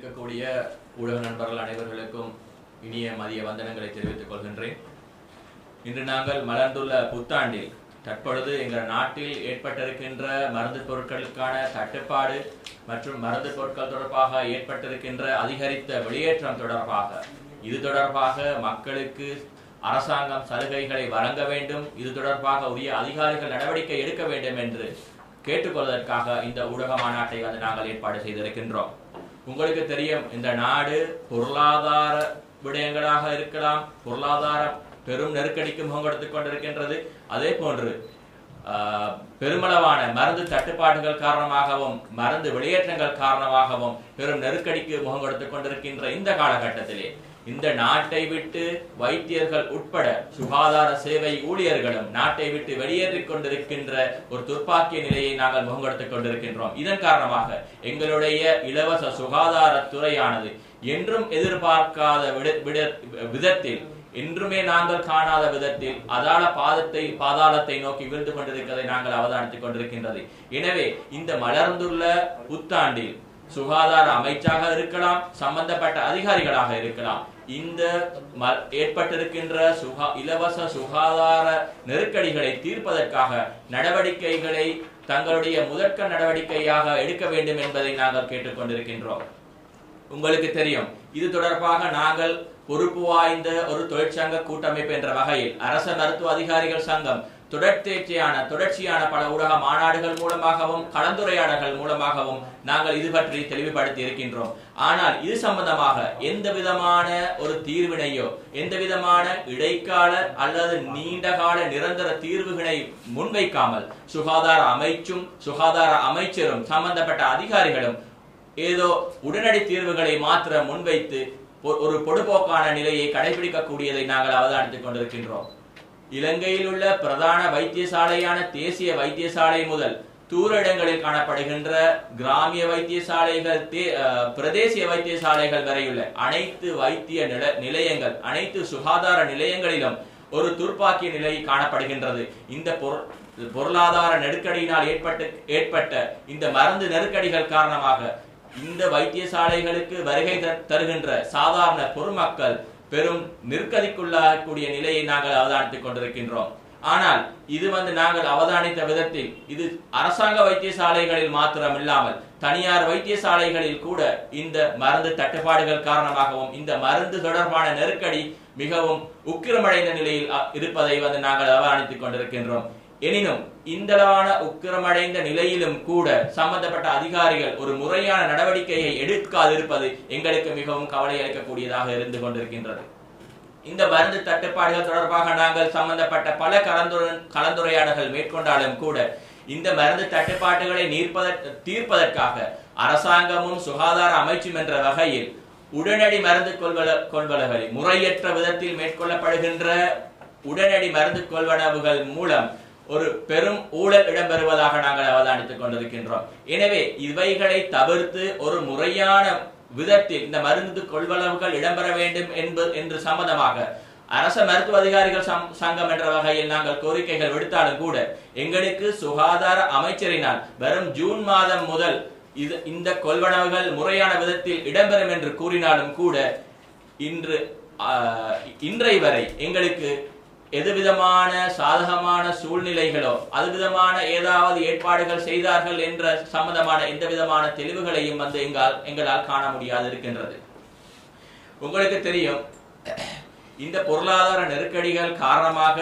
இருக்கக்கூடிய ஊடக நண்பர்கள் அனைவர்களுக்கும் இனிய மதிய வந்தனங்களை தெரிவித்துக் கொள்கின்றேன் இன்று நாங்கள் மலர்ந்துள்ள புத்தாண்டில் தற்பொழுது எங்கள் நாட்டில் ஏற்பட்டிருக்கின்ற மருந்து பொருட்களுக்கான தட்டுப்பாடு மற்றும் மருந்து பொருட்கள் தொடர்பாக ஏற்பட்டிருக்கின்ற அதிகரித்த வெளியேற்றம் தொடர்பாக இது தொடர்பாக மக்களுக்கு அரசாங்கம் சலுகைகளை வழங்க வேண்டும் இது தொடர்பாக உரிய அதிகாரிகள் நடவடிக்கை எடுக்க வேண்டும் என்று கேட்டுக்கொள்வதற்காக இந்த ஊடக மாநாட்டை வந்து நாங்கள் ஏற்பாடு செய்திருக்கின்றோம் உங்களுக்கு தெரியும் இந்த நாடு பொருளாதார விடயங்களாக இருக்கலாம் பொருளாதார பெரும் நெருக்கடிக்கு முகம் கொடுத்துக் கொண்டிருக்கின்றது அதே போன்று ஆஹ், பெருமளவான மருந்து தட்டுப்பாடுகள் காரணமாகவும் மருந்து வெளியேற்றங்கள் காரணமாகவும் பெரும் நெருக்கடிக்கு முகம் கொடுத்துக் கொண்டிருக்கின்ற இந்த காலகட்டத்திலே இந்த நாட்டை விட்டு வைத்தியர்கள் உட்பட சுகாதார சேவை ஊழியர்களும் நாட்டை விட்டு வெளியேறிக் கொண்டிருக்கின்ற ஒரு துர்ப்பாக்கிய நிலையை நாங்கள் முகம் கொடுத்துக் கொண்டிருக்கின்றோம் இதன் காரணமாக எங்களுடைய இலவச சுகாதார துறையானது என்றும் எதிர்பார்க்காத விட- விட- விதத்தில் என்றுமே நாங்கள் காணாத விதத்தில் அதாள பாதத்தை பாதாளத்தை நோக்கி விழுந்து கொண்டிருக்கிறதை நாங்கள் அவதானித்துக் கொண்டிருக்கின்றது எனவே இந்த மலர்ந்துள்ள புத்தாண்டில் சுகாதார அமைச்சாக இருக்கலாம் சம்பந்தப்பட்ட அதிகாரிகளாக இருக்கலாம் இந்த ம- ஏற்பட்டிருக்கின்ற சுகா இலவச சுகாதார நெருக்கடிகளை தீர்ப்பதற்காக நடவடிக்கைகளை தங்களுடைய முதற்க நடவடிக்கையாக எடுக்க வேண்டும் என்பதை நாங்கள் கேட்டுக்கொண்டிருக்கின்றோம் உங்களுக்கு தெரியும் இது தொடர்பாக நாங்கள் பொறுப்பு வாய்ந்த ஒரு தொழிற்சங்க கூட்டமைப்பு என்ற வகையில் அரச மருத்துவ அதிகாரிகள் சங்கம் தொடர்ச்சியான தொடர்ச்சியான பல ஊடக மாநாடுகள் மூலமாகவும் கலந்துரையாடல்கள் மூலமாகவும் நாங்கள் இது பற்றி தெளிவுபடுத்தி இருக்கின்றோம் ஆனால் இது சம்பந்தமாக எந்த விதமான ஒரு தீர்வினையோ எந்த விதமான இடைக்கால அல்லது நீண்டகால நிரந்தர தீர்வுகளை முன்வைக்காமல் சுகாதார அமைச்சும் சுகாதார அமைச்சரும் சம்பந்தப்பட்ட அதிகாரிகளும் ஏதோ உடனடி தீர்வுகளை மாத்திர முன்வைத்து ஒ- ஒரு பொடுபோக்கான நிலையை கடைபிடிக்கக்கூடியதை நாங்கள் அவதானித்துக் கொண்டிருக்கின்றோம் இலங்கையில் உள்ள பிரதான வைத்தியசாலையான தேசிய வைத்தியசாலை முதல் தூர இடங்களில் காணப்படுகின்ற கிராமிய வைத்தியசாலைகள் தே- அஹ், பிரதேசிய வைத்தியசாலைகள் வரையுள்ள அனைத்து வைத்திய நில- நிலையங்கள் அனைத்து சுகாதார நிலையங்களிலும் ஒரு துர்ப்பாக்கிய நிலை காணப்படுகின்றது இந்த பொரு- பொருளாதார நெருக்கடியினால் ஏற்பட்டு ஏற்பட்ட இந்த மருந்து நெருக்கடிகள் காரணமாக இந்த வைத்தியசாலைகளுக்கு வருகை த- தருகின்ற சாதாரண பொதுமக்கள் பெரும் நெருக்கடிக்குள்ளாகக்கூடிய நிலையை நாங்கள் அவதானித்துக் கொண்டிருக்கின்றோம் ஆனால் இது வந்து நாங்கள் அவதானித்த விதத்தில் இது அரசாங்க வைத்தியசாலைகளில் மாத்திரம் இல்லாமல் தனியார் வைத்தியசாலைகளில் கூட இந்த மருந்து தட்டுப்பாடுகள் காரணமாகவும் இந்த மருந்து தொடர்பான நெருக்கடி மிகவும் உக்கிரமடைந்த நிலையில் அ, இருப்பதை வந்து நாங்கள் அவதானித்துக் கொண்டிருக்கின்றோம் எனினும் இந்தளவான உக்கிரமடைந்த நிலையிலும் கூட சம்பந்தப்பட்ட அதிகாரிகள் ஒரு முறையான நடவடிக்கையை எடுக்காதிருப்பது எங்களுக்கு மிகவும் கவலை அளிக்கக்கூடியதாக இருந்து கொண்டிருக்கின்றது இந்த மருந்து தட்டுப்பாடுகள் தொடர்பாக நாங்கள் சம்பந்தப்பட்ட பல கலந்துரை கலந்துரையாடல்கள் மேற்கொண்டாலும் கூட இந்த மருந்து தட்டுப்பாடுகளை நீர்ப்பதற்கு தீர்ப்பதற்காக அரசாங்கமும் சுகாதார அமைச்சும் என்ற வகையில் உடனடி மருந்து கொள்வன கொள்வனவுகளை முறையற்ற விதத்தில் மேற்கொள்ளப்படுகின்ற உடனடி மருந்து கொள்வனவுகள் மூலம் ஒரு பெரும் ஊழல் இடம்பெறுவதாக நாங்கள் அவதானித்துக் கொண்டிருக்கின்றோம் எனவே இவைகளை தவிர்த்து ஒரு முறையான விதத்தில் இந்த மருந்து கொள்வனவுகள் இடம்பெற வேண்டும் என்பது என்று சம்பந்தமாக அரச மருத்துவ அதிகாரிகள் சம்- சங்கம் என்ற வகையில் நாங்கள் கோரிக்கைகள் விடுத்தாலும் கூட எங்களுக்கு சுகாதார அமைச்சரினால் வரும் ஜூன் மாதம் முதல் இது இந்த கொள்வனவுகள் முறையான விதத்தில் இடம்பெறும் என்று கூறினாலும் கூட இன்று ஆஹ், இன்றை வரை எங்களுக்கு எதுவிதமான சாதகமான சூழ்நிலைகளோ அது விதமான ஏதாவது ஏற்பாடுகள் செய்தார்கள் என்ற சம்பந்தமான எந்த விதமான தெளிவுகளையும் வந்து எங்கால் எங்களால் காண முடியாது இருக்கின்றது உங்களுக்கு தெரியும் இந்த பொருளாதார நெருக்கடிகள் காரணமாக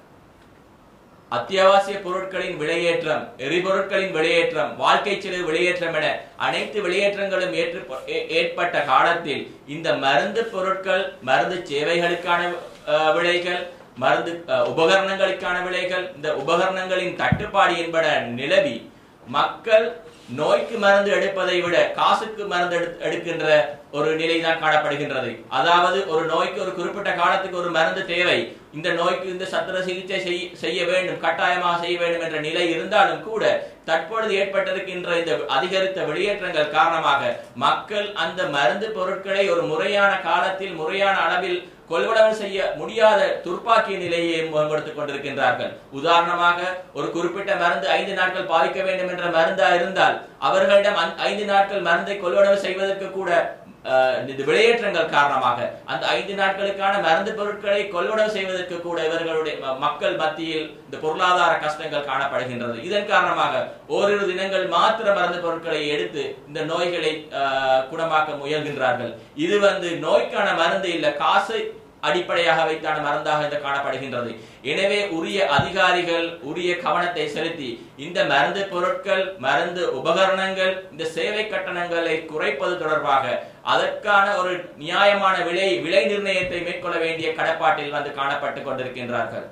அத்தியாவசிய பொருட்களின் விலையேற்றம் எரிபொருட்களின் விலையேற்றம் வாழ்க்கை செலவு விலையேற்றம் என அனைத்து விலையேற்றங்களும் ஏற்று ஏ- ஏற்பட்ட காலத்தில் இந்த மருந்து பொருட்கள் மருந்து சேவைகளுக்கான அஹ், விலைகள் மருந்து அஹ், உபகரணங்களுக்கான விலைகள் இந்த உபகரணங்களின் தட்டுப்பாடு என்பன நிலவி மக்கள் நோய்க்கு மருந்து எடுப்பதை விட காசுக்கு மருந்து எடு- எடுக்கின்ற ஒரு நிலைதான் காணப்படுகின்றது அதாவது ஒரு நோய்க்கு ஒரு குறிப்பிட்ட காலத்துக்கு ஒரு மருந்து தேவை இந்த நோய்க்கு இந்த சத்திர சிகிச்சை செய்ய- செய்ய வேண்டும் கட்டாயமாக செய்ய வேண்டும் என்ற நிலை இருந்தாலும் கூட தற்பொழுது ஏற்பட்டிருக்கின்ற இந்த அதிகரித்த வெளியேற்றங்கள் காரணமாக மக்கள் அந்த மருந்து பொருட்களை ஒரு முறையான காலத்தில் முறையான அளவில் கொள்வனவு செய்ய முடியாத துர்ப்பாக்கிய நிலையை முகப்படுத்திக் கொண்டிருக்கின்றார்கள் உதாரணமாக ஒரு குறிப்பிட்ட மருந்து ஐந்து நாட்கள் பாவிக்க வேண்டும் என்ற மருந்தா இருந்தால் அவர்களிடம் அந்த ஐந்து நாட்கள் மருந்தை கொள்வனவு செய்வதற்கு கூட அஹ், இந்த விலையேற்றங்கள் காரணமாக அந்த ஐந்து நாட்களுக்கான மருந்து பொருட்களை கொள்வனவு செய்வதற்கு கூட இவர்களுடைய ம- மக்கள் மத்தியில் இந்த பொருளாதார கஷ்டங்கள் காணப்படுகின்றது இதன் காரணமாக ஓரிரு தினங்கள் மாத்திர மருந்து பொருட்களை எடுத்து இந்த நோய்களை அஹ், குணமாக்க முயல்கின்றார்கள் இது வந்து நோய்க்கான மருந்து இல்ல காசு அடிப்படையாக வைத்தான மருந்தாக இது காணப்படுகின்றது எனவே உரிய அதிகாரிகள் உரிய கவனத்தை செலுத்தி இந்த மருந்து பொருட்கள் மருந்து உபகரணங்கள் இந்த சேவை கட்டணங்களை குறைப்பது தொடர்பாக அதற்கான ஒரு நியாயமான விலை விலை நிர்ணயத்தை மேற்கொள்ள வேண்டிய கடப்பாட்டில் வந்து காணப்பட்டுக் கொண்டிருக்கின்றார்கள்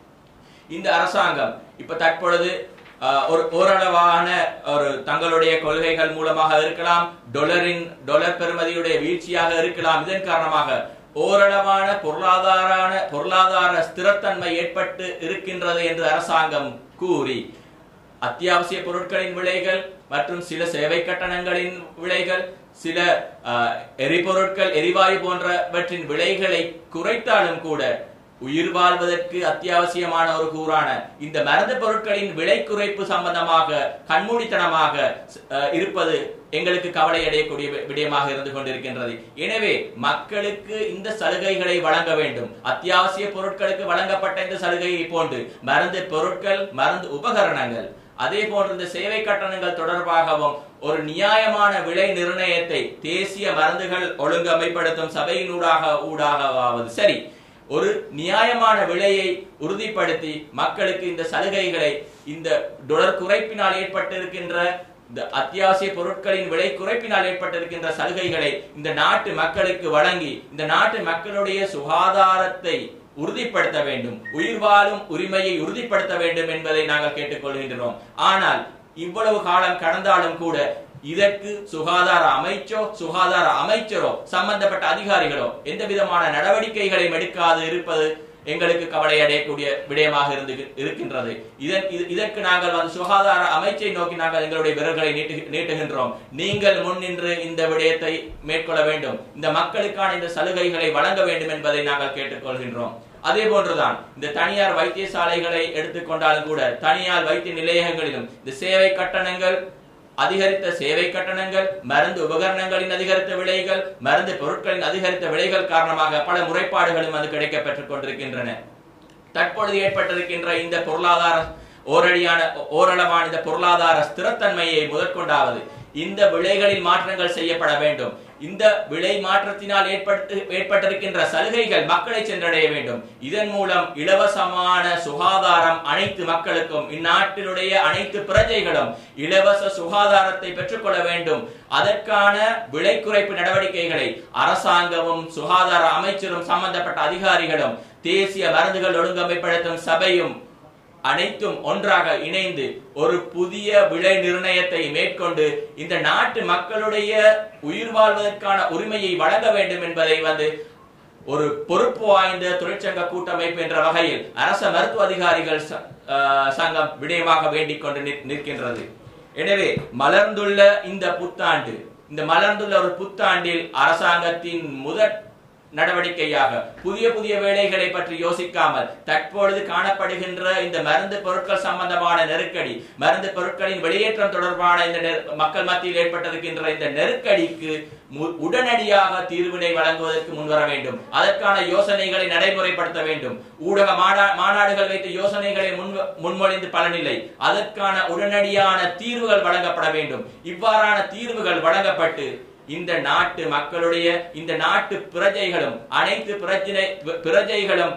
இந்த அரசாங்கம் இப்ப தற்பொழுது அஹ், ஒரு ஓரளவான ஒரு தங்களுடைய கொள்கைகள் மூலமாக இருக்கலாம் டொலரின் டொலர் பெறுமதியுடைய வீழ்ச்சியாக இருக்கலாம் இதன் காரணமாக ஓரளவான பொருளாதார பொருளாதார ஸ்திரத்தன்மை ஏற்பட்டு இருக்கின்றது என்று அரசாங்கம் கூறி அத்தியாவசிய பொருட்களின் விலைகள் மற்றும் சில சேவை கட்டணங்களின் விலைகள் சில அஹ், எரிபொருட்கள் எரிவாயு போன்றவற்றின் விலைகளை குறைத்தாலும் கூட உயிர் வாழ்வதற்கு அத்தியாவசியமான ஒரு கூறான இந்த மருந்து பொருட்களின் விலை குறைப்பு சம்பந்தமாக கண்மூடித்தனமாக அஹ், இருப்பது எங்களுக்கு கவலை அடையக்கூடிய வி- விடயமாக இருந்து கொண்டிருக்கின்றது எனவே மக்களுக்கு இந்த சலுகைகளை வழங்க வேண்டும் அத்தியாவசிய பொருட்களுக்கு வழங்கப்பட்ட இந்த சலுகையை போன்று மருந்து பொருட்கள் மருந்து உபகரணங்கள் அதே போன்று இந்த சேவை கட்டணங்கள் தொடர்பாகவும் ஒரு நியாயமான விலை நிர்ணயத்தை தேசிய மருந்துகள் ஒழுங்கமைப்படுத்தும் சபையினூடாக ஊடாகவாவது சரி ஒரு நியாயமான விலையை உறுதிப்படுத்தி மக்களுக்கு இந்த சலுகைகளை இந்த டொலர் குறைப்பினால் ஏற்பட்டிருக்கின்ற இந்த அத்தியாவசிய பொருட்களின் விலை குறைப்பினால் ஏற்பட்டிருக்கின்ற சலுகைகளை இந்த நாட்டு மக்களுக்கு வழங்கி இந்த நாட்டு மக்களுடைய சுகாதாரத்தை உறுதிப்படுத்த வேண்டும் உயிர் வாழும் உரிமையை உறுதிப்படுத்த வேண்டும் என்பதை நாங்கள் கேட்டுக்கொள்கின்றோம் ஆனால் இவ்வளவு காலம் கடந்தாலும் கூட இதற்கு சுகாதார அமைச்சோ சுகாதார அமைச்சரோ சம்பந்தப்பட்ட அதிகாரிகளோ எந்த விதமான நடவடிக்கைகளையும் எடுக்காது இருப்பது எங்களுக்கு கவலை அடையக்கூடிய விடயமாக இருந்து இருக்கின்றது இதன் இது- இதற்கு நாங்கள் வந்து சுகாதார அமைச்சை நோக்கி நாங்கள் எங்களுடைய விரல்களை நீட்டு நீட்டுகின்றோம் நீங்கள் முன் நின்று இந்த விடயத்தை மேற்கொள்ள வேண்டும் இந்த மக்களுக்கான இந்த சலுகைகளை வழங்க வேண்டும் என்பதை நாங்கள் கேட்டுக்கொள்கின்றோம் அதே போன்றுதான் இந்த தனியார் வைத்தியசாலைகளை எடுத்துக்கொண்டாலும் கூட தனியார் வைத்திய நிலையங்களிலும் இந்த சேவை கட்டணங்கள் அதிகரித்த சேவை கட்டணங்கள் மருந்து உபகரணங்களின் அதிகரித்த விலைகள் மருந்து பொருட்களின் அதிகரித்த விலைகள் காரணமாக பல முறைப்பாடுகளும் அது கிடைக்கப் பெற்றுக் கொண்டிருக்கின்றன தற்பொழுது ஏற்பட்டிருக்கின்ற இந்த பொருளாதார ஓரடியான ஓரளவான இந்த பொருளாதார ஸ்திரத்தன்மையை முதற்கொண்டாவது இந்த விலைகளில் மாற்றங்கள் செய்யப்பட வேண்டும் இந்த விலை மாற்றத்தினால் ஏற்பட்டு ஏற்பட்டிருக்கின்ற சலுகைகள் மக்களை சென்றடைய வேண்டும் இதன் மூலம் இலவசமான சுகாதாரம் அனைத்து மக்களுக்கும் இந்நாட்டினுடைய அனைத்து பிரஜைகளும் இலவச சுகாதாரத்தை பெற்றுக்கொள்ள வேண்டும் அதற்கான விலை குறைப்பு நடவடிக்கைகளை அரசாங்கமும் சுகாதார அமைச்சரும் சம்பந்தப்பட்ட அதிகாரிகளும் தேசிய மருந்துகள் ஒழுங்கமைப்படுத்தும் சபையும் அனைத்தும் ஒன்றாக இணைந்து ஒரு புதிய விலை நிர்ணயத்தை மேற்கொண்டு இந்த நாட்டு மக்களுடைய உயிர் வாழ்வதற்கான உரிமையை வழங்க வேண்டும் என்பதை வந்து ஒரு பொறுப்பு வாய்ந்த தொழிற்சங்க கூட்டமைப்பு என்ற வகையில் அரச மருத்துவ அதிகாரிகள் ச- ஆஹ் சங்கம் விடயமாக வேண்டிக் கொண்டு நிற்- நிற்கின்றது எனவே மலர்ந்துள்ள இந்த புத்தாண்டு இந்த மலர்ந்துள்ள ஒரு புத்தாண்டில் அரசாங்கத்தின் முதற் நடவடிக்கையாக புதிய புதிய வேலைகளை பற்றி யோசிக்காமல் தற்பொழுது காணப்படுகின்ற இந்த மருந்து பொருட்கள் சம்பந்தமான நெருக்கடி மருந்து பொருட்களின் வெளியேற்றம் தொடர்பான இந்த நெரு- மக்கள் மத்தியில் ஏற்பட்டிருக்கின்ற இந்த நெருக்கடிக்கு மு- உடனடியாக தீர்வினை வழங்குவதற்கு முன்வர வேண்டும் அதற்கான யோசனைகளை நடைமுறைப்படுத்த வேண்டும் ஊடக மாநா- மாநாடுகள் வைத்து யோசனைகளை முன் முன்மொழிந்து பலனில்லை அதற்கான உடனடியான தீர்வுகள் வழங்கப்பட வேண்டும் இவ்வாறான தீர்வுகள் வழங்கப்பட்டு இந்த நாட்டு மக்களுடைய இந்த நாட்டு பிரஜைகளும் அனைத்து பிரஜனை பிரஜைகளும்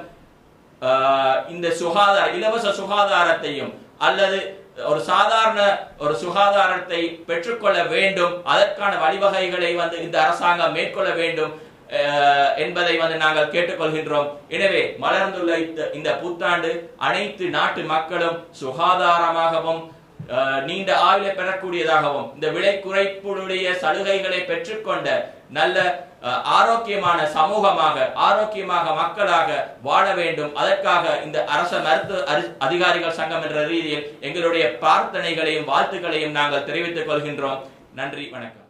ஆஹ், இந்த சுகாதார இலவச சுகாதாரத்தையும் அல்லது ஒரு சாதாரண ஒரு சுகாதாரத்தை பெற்றுக்கொள்ள வேண்டும் அதற்கான வழிவகைகளை வந்து இந்த அரசாங்கம் மேற்கொள்ள வேண்டும் ஆஹ், என்பதை வந்து நாங்கள் கேட்டுக்கொள்கின்றோம் எனவே மலர்ந்துள்ள இந்த இந்த புத்தாண்டு அனைத்து நாட்டு மக்களும் சுகாதாரமாகவும் ஆஹ், நீண்ட ஆயுளை பெறக்கூடியதாகவும் இந்த விலை குறைப்புடைய சலுகைகளை பெற்றுக்கொண்ட நல்ல ஆஹ், ஆரோக்கியமான சமூகமாக ஆரோக்கியமாக மக்களாக வாழ வேண்டும் அதற்காக இந்த அரச மருத்துவ அரி- அதிகாரிகள் சங்கம் என்ற ரீதியில் எங்களுடைய பிரார்த்தனைகளையும் வாழ்த்துக்களையும் நாங்கள் தெரிவித்துக் கொள்கின்றோம் நன்றி வணக்கம்